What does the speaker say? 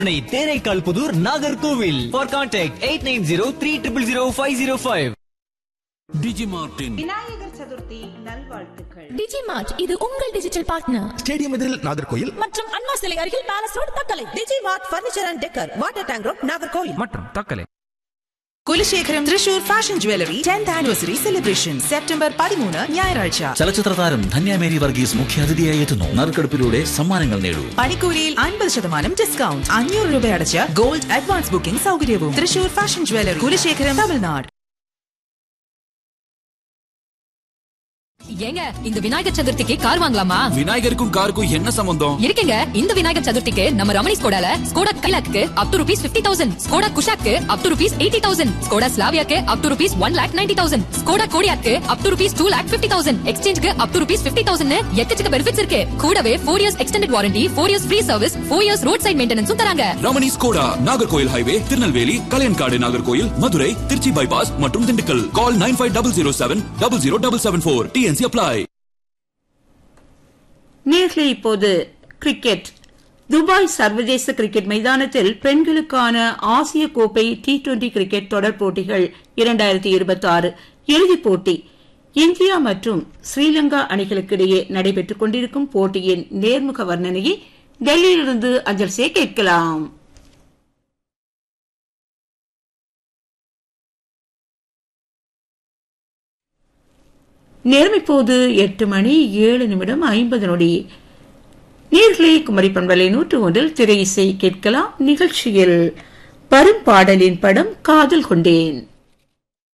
Chennai Theraikal Puthur Nagercoil for contact eight nine zero three triple zero five zero five டிஜிமார்டின் விநாயகர் சதுர்த்தி நல்வாழ்த்துக்கள் Digimart இது உங்கள் டிஜிட்டல் பார்ட்னர் ஸ்டேடியம் எதிரில் நாகர்கோயில் மற்றும் அண்ணா சிலை அருகில் palace road Thuckalay Digimart furniture and decor water tank road Nagercoil மற்றும் Thuckalay Kulasekharam Thrissur fashion jewellery tenth anniversary celebration September പതിമൂന്ന് ഞായറാഴ്ച ചലച്ചിത്ര താരം ധന്യ മേരി വർഗീസ് മുഖ്യാതിഥിയായി എത്തുന്നു നറുക്കെടുപ്പിലൂടെ സമ്മാനങ്ങൾ നേടൂ പണിക്കൂലിയിൽ അൻപത് ശതമാനം ഡിസ്കൗണ്ട് അഞ്ഞൂറ് രൂപ അടച്ച് ഗോൾഡ് അഡ്വാൻസ് ബുക്കിംഗ് സൗകര്യവും തൃശൂർ ഫാഷൻ ജ്വല്ലറി കുലശേഖരം തമിഴ്നാട് ஏங்க இந்த விநாயகர் சதுர்த்திக்கு கார் வாங்கலாமா விநாயகருக்கும் காருக்கும் என்ன சம்பந்தம் இருக்கீங்க இந்த விநாயகர் சதுர்த்திக்கு நம்ம ரமணி ஸ்கோடால ஸ்கோடா கைலாக்கு up to rupees fifty thousand Skoda குஷாக்கு up to rupees eighty thousand Skoda ஸ்லாவியாக்கு up to rupees one lakh ninety thousand Skoda கோடியாக்கு up to rupees two lakh fifty thousand எக்ஸ்சேஞ்சுக்கு up to rupees fifty thousand எக்கச்சக்க benefits இருக்கு கூடவே four years extended warranty four years free service four years roadside மெயின்டெனன்ஸும் தராங்க Ramani Skoda Nagercoil highway Tirunelveli Kalaiyankadu Nagercoil Madurai Trichy bypass மற்றும் Dindigul call nine five double zero seven double zero double seven four TNC apply நேர்களே இப்போது cricket Dubai சர்வதேச cricket மைதானத்தில் பெண்களுக்கான ஆசிய கோப்பை டி டுவெண்டி கிரிக்கெட் தொடர் போட்டிகள் இரண்டாயிரத்தி இருபத்தி ஆறு இறுதிப் போட்டி இந்தியா மற்றும் ஸ்ரீலங்கா அணிகளுக்கிடையே நடைபெற்றுக் கொண்டிருக்கும் போட்டியின் நேர்முக வர்ணனையை டெல்லியிலிருந்து அஞ்சல் சே கேட்கலாம் நேரம் இப்போது எட்டு மணி ஏழு நிமிடம் ஐம்பது நொடி நீர்களே குமரி பண்பலை நூற்று ஒன்றில் திரை இசை கேட்கலாம் நிகழ்ச்சியில் வரும் பாடலின் படம் காதல் கொண்டேன்